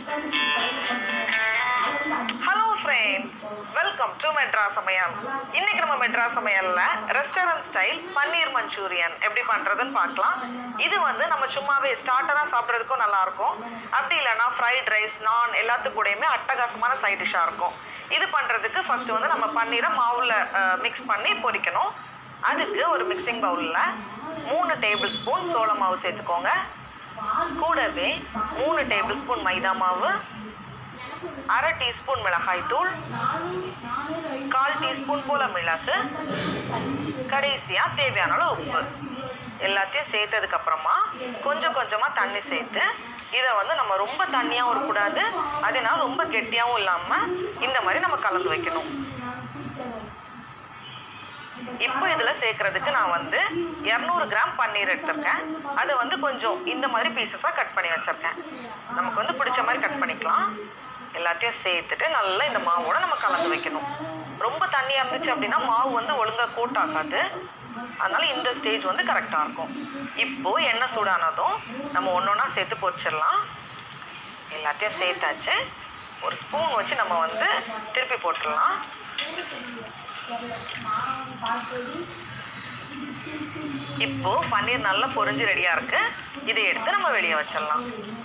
hello friends welcome to Madras Samayal இன்னைக்கு நம்ம metro சமையல்ல ரெஸ்டாரண்ட் ஸ்டைல் பன்னீர் மஞ்சூரியன் எப்படி பண்றதுன்னு பார்க்கலாம் இது வந்து நம்ம சும்மாவே ஸ்டார்டரா சாப்பிட்றதுக்கும் நல்லா இருக்கும் அப்படி இல்லைன்னா ஃப்ரைட் ரைஸ் நான் எல்லாத்து கூடயுமே அட்டகாசமான சைட் டிஷ்ஷாக இருக்கும் இது பண்றதுக்கு ஃபர்ஸ்ட் வந்து நம்ம பன்னீரை மாவுல மிக்ஸ் பண்ணி பொரிக்கணும் அதுக்கு ஒரு மிக்சிங் பவுலில் மூணு டேபிள் ஸ்பூன் சோள மாவு சேர்த்துக்கோங்க கூடவே மூணு டேபிள் ஸ்பூன் மைதா மாவு அரை டீஸ்பூன் மிளகாய் தூள் கால் டீஸ்பூன் போல மிளகு கடைசியாக தேவையான அளவு உப்பு எல்லாத்தையும் சேர்த்ததுக்கு அப்புறமா கொஞ்சம் கொஞ்சமாக தண்ணி சேர்த்து இதை வந்து நம்ம ரொம்ப தண்ணியாகவும் இருக்கக்கூடாது அதனால் ரொம்ப கெட்டியாகவும் இல்லாமல் இந்த மாதிரி நம்ம கலந்து வைக்கணும் இப்போ இதில் சேர்க்கறதுக்கு நான் வந்து இரநூறு கிராம் பன்னீர் எடுத்திருக்கேன் அதை வந்து கொஞ்சம் இந்த மாதிரி பீசஸாக கட் பண்ணி வச்சுருக்கேன் நமக்கு வந்து பிடிச்ச மாதிரி கட் பண்ணிக்கலாம் எல்லாத்தையும் சேர்த்துட்டு நல்லா இந்த மாவோட நம்ம கலந்து வைக்கணும் ரொம்ப தண்ணியாக இருந்துச்சு அப்படின்னா மாவு வந்து ஒழுங்காக கோட் ஆகாது அதனால இந்த ஸ்டேஜ் வந்து கரெக்டாக இருக்கும் இப்போ எண்ணெய் சூடானதும் நம்ம ஒன்று ஒன்றா சேர்த்து பொரிச்சிடலாம் எல்லாத்தையும் சேர்த்தாச்சு ஒரு ஸ்பூன் வச்சு நம்ம வந்து திருப்பி போட்டுடலாம் இப்போ பன்னீர் நல்லா பொரிஞ்சு ரெடியாக இருக்கு இதை எடுத்து நம்ம வெளியே வச்சிடலாம்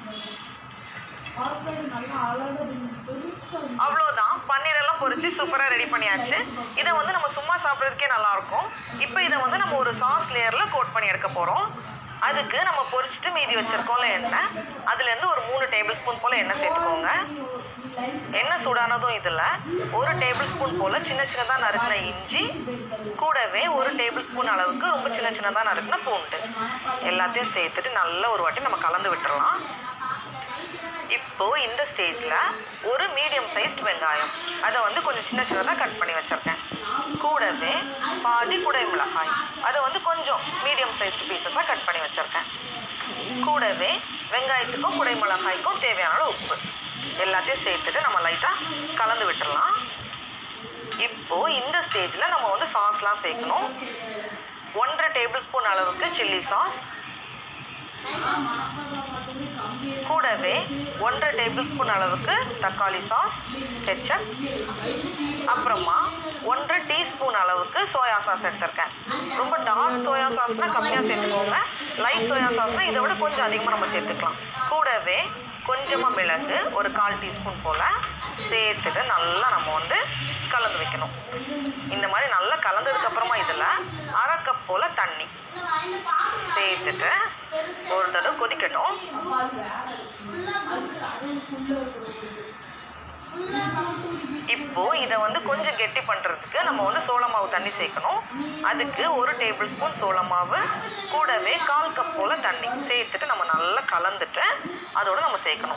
அவ்வளோதான் பன்னீர் எல்லாம் பொரிச்சு சூப்பராக ரெடி பண்ணியாச்சு இதை வந்து நம்ம சும்மா சாப்பிட்றதுக்கே நல்லா இருக்கும் இப்போ இதை வந்து நம்ம ஒரு சாஸ் லேயரில் கோட் பண்ணி எடுக்க போகிறோம் அதுக்கு நம்ம பொரிச்சிட்டு மீதி வச்சிருக்கோம்ல எண்ணெய் அதுலேருந்து ஒரு மூணு டேபிள் ஸ்பூன் போல் எண்ணெய் சேர்த்துக்கோங்க எண்ணெய் சூடானதும் இதில் ஒரு டேபிள் ஸ்பூன் போல் சின்ன சின்னதாக நறுக்கின இஞ்சி கூடவே ஒரு டேபிள் ஸ்பூன் அளவுக்கு ரொம்ப சின்ன சின்னதாக நறுக்கின பூண்டு எல்லாத்தையும் சேர்த்துட்டு நல்லா ஒரு வாட்டி நம்ம கலந்து விட்டுறலாம் இப்போ இந்த ஸ்டேஜில் ஒரு மீடியம் சைஸ்ட் வெங்காயம் அதை வந்து கொஞ்சம் சின்ன சின்னதாக கட் பண்ணி வச்சுருக்கேன் கூடவே பாதி குடை மிளகாய் அதை வந்து கொஞ்சம் மீடியம் சைஸ்ட் பீசஸாக கட் பண்ணி வச்சுருக்கேன் கூடவே வெங்காயத்துக்கும் குடை மிளகாய்க்கும் தேவையான அளவு உப்பு எல்லாத்தையும் சேர்த்துட்டு நம்ம லைட்டாக கலந்து விட்டுறலாம் இப்போ இந்த ஸ்டேஜில் நம்ம வந்து சாஸ்லாம் சேர்க்கணும் ஒன்றரை டேபிள் ஸ்பூன் அளவுக்கு சில்லி சாஸ் கூடவே ஒன்றரை டேபிள் ஸ்பூன் அளவுக்கு தக்காளி சாஸ் கெச்சப் அப்புறமா ஒன்றரை டீஸ்பூன் அளவுக்கு சோயா சாஸ் எடுத்திருக்கேன் ரொம்ப டார்க் சோயா சாஸ்னால் கம்மியாக சேர்த்துக்கோங்க லைட் சோயா சாஸ்னால் இதை விட கொஞ்சம் அதிகமாக நம்ம சேர்த்துக்கலாம் கூடவே கொஞ்சமாக மிளகு ஒரு கால் டீஸ்பூன் போல் சேர்த்துட்டு நல்லா நம்ம வந்து கலந்து வைக்கணும் இந்த மாதிரி நல்லா கலந்ததுக்கு அப்புறமா இதில் அரை கப் போல் தண்ணி சேர்த்துட்டு ஒரு தடவை கொதிக்கட்டும் இப்போ இதை வந்து கொஞ்சம் கெட்டி பண்ணுறதுக்கு நம்ம வந்து சோள மாவு தண்ணி சேர்க்கணும் அதுக்கு ஒரு டேபிள் ஸ்பூன் சோள மாவு கூடவே கால் கப் போல் தண்ணி சேர்த்துட்டு நம்ம நல்லா கலந்துட்டு அதோட நம்ம சேர்க்கணும்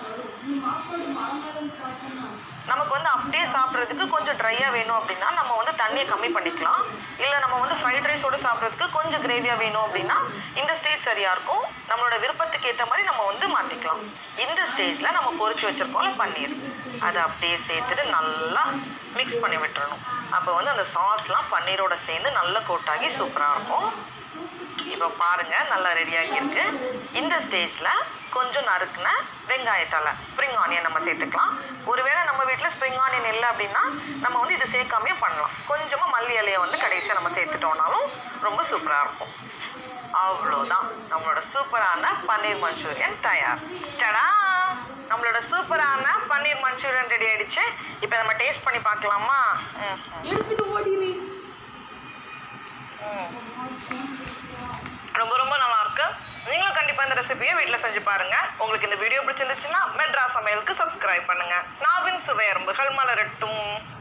நமக்கு வந்து அப்படியே சாப்பிட்றதுக்கு கொஞ்சம் ட்ரையாக வேணும் அப்படின்னா நம்ம வந்து தண்ணியை கம்மி பண்ணிக்கலாம் இல்லை நம்ம வந்து ஃப்ரைட் ரைஸோடு சாப்பிட்றதுக்கு கொஞ்சம் கிரேவியாக வேணும் அப்படின்னா இந்த ஸ்டேஜ் சரியாக இருக்கும் நம்மளோட விருப்பத்துக்கு ஏற்ற மாதிரி நம்ம வந்து மாற்றிக்கலாம் இந்த ஸ்டேஜில் நம்ம பொரிச்சு வச்சுருக்கோம்ல பன்னீர் அதை அப்படியே சேர்த்துட்டு நல்லா மிக்ஸ் பண்ணி விட்டுறணும் அப்போ வந்து அந்த சாஸ்லாம் பன்னீரோட சேர்ந்து நல்லா கோட்டாகி சூப்பராக இருக்கும் இப்போ பாருங்கள் நல்லா ரெடியாகி இருக்கு இந்த ஸ்டேஜில் கொஞ்சம் நறுக்குன வெங்காயத்தலை ஸ்ப்ரிங் ஆனியன் நம்ம சேர்த்துக்கலாம் ஒருவேளை நம்ம வீட்டில் ஸ்ப்ரிங் ஆனியன் இல்லை அப்படின்னா நம்ம வந்து இது சேர்க்காமையே பண்ணலாம் கொஞ்சமாக மல்லி இலையை வந்து கடைசியாக நம்ம சேர்த்துட்டோம்னாலும் ரொம்ப சூப்பராக இருக்கும் அவ்வளோதான் நம்மளோட சூப்பரான பன்னீர் மஞ்சூரியன் தயார் டடா நம்மளோட சூப்பரான பன்னீர் மஞ்சூரியன் ரெடி ஆயிடுச்சு இப்போ நம்ம டேஸ்ட் பண்ணி பார்க்கலாமா ம் எடுத்துட்டு ஓடிடு ம் ரொம்ப ரொம்ப நல்லா இருக்கு நீங்களும் கண்டிப்பா இந்த ரெசிபியை வீட்டில் செஞ்சு பாருங்க உங்களுக்கு இந்த வீடியோ பிடிச்சிருந்துச்சுன்னா மெட்ரா சமையலுக்கு சப்ஸ்கிரைப் பண்ணுங்க நாவின் சுவையரும்புகள் மலரட்டும்